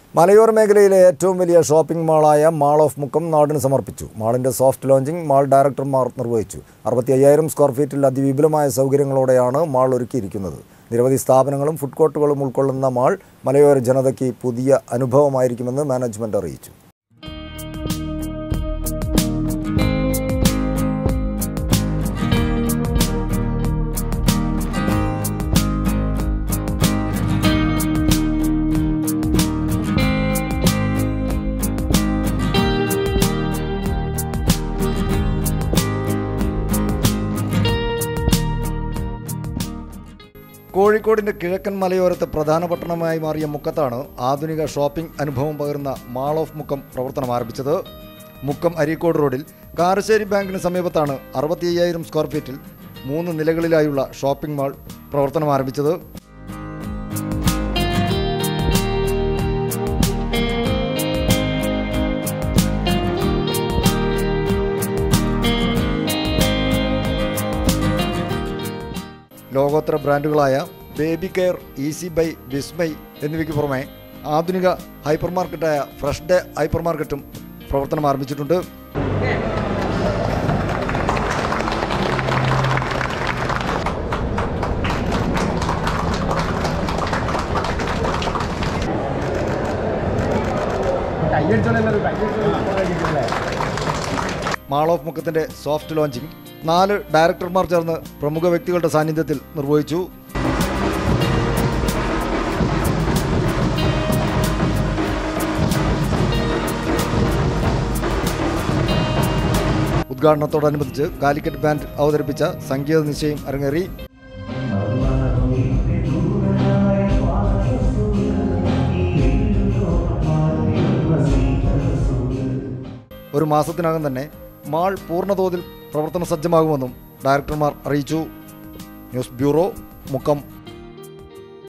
മലയോര മേഖലയിലെ ഏറ്റവും വലിയ ഷോപ്പിംഗ് മാളായ മാൾ ഓഫ് മുക്കം നാടിന് സമർപ്പിച്ചു മാളിന്റെ സോഫ്റ്റ് ലോഞ്ചിങ് മാൾ ഡയറക്ടർമാർ നിർവഹിച്ചു അറുപത്തി അയ്യായിരം സ്ക്വയർ ഫീറ്റിൽ അതിവിപുലമായ സൗകര്യങ്ങളോടെയാണ് മാൾ ഒരുക്കിയിരിക്കുന്നത് നിരവധി സ്ഥാപനങ്ങളും ഫുഡ് കോർട്ടുകളും ഉൾക്കൊള്ളുന്ന മാൾ മലയോര ജനതയ്ക്ക് പുതിയ അനുഭവമായിരിക്കുമെന്ന് മാനേജ്മെന്റ് അറിയിച്ചു കോഴിക്കോടിന്റെ കിഴക്കൻ മലയോരത്ത് പ്രധാന പട്ടണമായി മാറിയ മുക്കത്താണ് ആധുനിക ഷോപ്പിംഗ് അനുഭവം പകരുന്ന മാൾ ഓഫ് മുക്കം പ്രവർത്തനം ആരംഭിച്ചത് മുക്കം അരീക്കോട് റോഡിൽ കാരശ്ശേരി ബാങ്കിന് സമീപത്താണ് അറുപത്തി അയ്യായിരം സ്ക്വയർ ഫീറ്റിൽ മൂന്ന് നിലകളിലായുള്ള ഷോപ്പിംഗ് മാൾ പ്രവർത്തനം ആരംഭിച്ചത് ലോകോത്തര ബ്രാൻഡുകളായ baby care easy buy Vismay എന്നിവയ്ക്ക് പുറമെ ആധുനിക ഹൈപ്പർ മാർക്കറ്റായ ഫ്രഷ് ഡേ ഹൈപ്പർ മാർക്കറ്റും പ്രവർത്തനം ആരംഭിച്ചിട്ടുണ്ട് മാൾ ഓഫ് മുക്കത്തിന്റെ സോഫ്റ്റ് ലോഞ്ചിങ് നാല് ഡയറക്ടർമാർ ചേർന്ന് പ്രമുഖ വ്യക്തികളുടെ സാന്നിധ്യത്തിൽ നിർവഹിച്ചു ഉദ്ഘാടനത്തോടനുബന്ധിച്ച് കാലിക്കറ്റ് ബാൻഡ് അവതരിപ്പിച്ച സംഗീത നിശ്ചയം അരങ്ങേറി ഒരു മാസത്തിനകം തന്നെ മാൾ പൂർണ്ണതോതിൽ പ്രവർത്തന സജ്ജമാകുമെന്നും ഡയറക്ടർമാർ അറിയിച്ചു ന്യൂസ് ബ്യൂറോ മുക്കം